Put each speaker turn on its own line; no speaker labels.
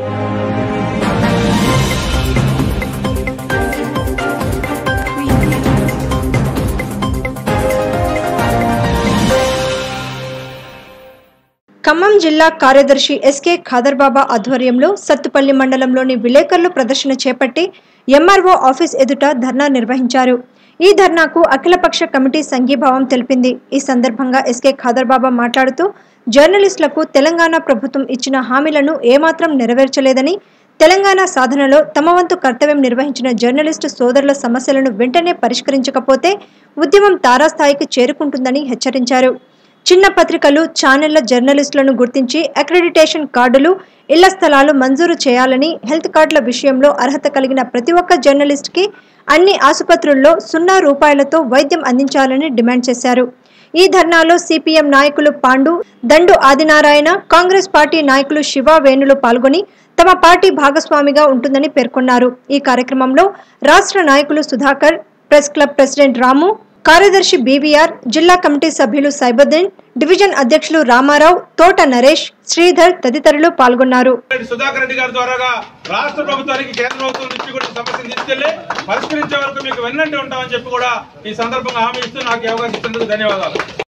ఖమ్మం జిల్లా కార్యదర్శి ఎస్కే ఖాదర్బాబా ఆధ్వర్యంలో సత్తుపల్లి మండలంలోని విలేకరులు ప్రదర్శన చేపట్టి ఎంఆర్ఓ ఆఫీస్ ఎదుట ధర్నా నిర్వహించారు ఈ ధర్నాకు అఖిలపక్ష కమిటీ సంఘీభావం తెలిపింది ఈ సందర్భంగా ఎస్కే ఖాదర్బాబా మాట్లాడుతూ జర్నలిస్టులకు తెలంగాణ ప్రభుత్వం ఇచ్చిన హామీలను ఏమాత్రం నెరవేర్చలేదని తెలంగాణ సాధనలో తమ వంతు కర్తవ్యం నిర్వహించిన జర్నలిస్టు సోదరుల సమస్యలను వెంటనే పరిష్కరించకపోతే ఉద్యమం తారాస్థాయికి చేరుకుంటుందని హెచ్చరించారు చిన్న పత్రికలు ఛానళ్ల జర్నలిస్టులను గుర్తించి అక్రెడిటేషన్ కార్డులు ఇళ్ల స్థలాలు మంజూరు చేయాలని హెల్త్ కార్డుల విషయంలో అర్హత కలిగిన ప్రతి ఒక్క జర్నలిస్ట్కి అన్ని ఆసుపత్రుల్లో సున్నా రూపాయలతో వైద్యం అందించాలని డిమాండ్ చేశారు ఈ ధర్నాలో సిపిఎం నాయకులు పాండు దండు ఆదినారాయణ కాంగ్రెస్ పార్టీ నాయకులు శివ వేణులు పాల్గొని తమ పార్టీ భాగస్వామిగా ఉంటుందని పేర్కొన్నారు ఈ కార్యక్రమంలో రాష్ట్ర నాయకులు Sudhakar press club president Ramu కార్యదర్శి బీవీఆర్ జిల్లా కమిటీ సభ్యులు సైబుద్దీన్ డివిజన్ అధ్యక్షులు రామారావు తోట నరేష్ శ్రీధర్ తదితరులు పాల్గొన్నారు
రెడ్డి సుధాకర్ రెడ్డి గారి ద్వారాగా రాష్ట్ర ప్రభుత్వానికి కేంద్ర ప్రభుత్వం నుంచి కూడా ఈ సమస్యను తీసుకెళ్లి పరిష్కరించే వరకు మీకు వెన్నంటే ఉంటామని చెప్పి కూడా ఈ సందర్భంగా హామీ ఇస్తూ నాకు ఈ అవకాశం ఇచ్చినందుకు ధన్యవాదాలు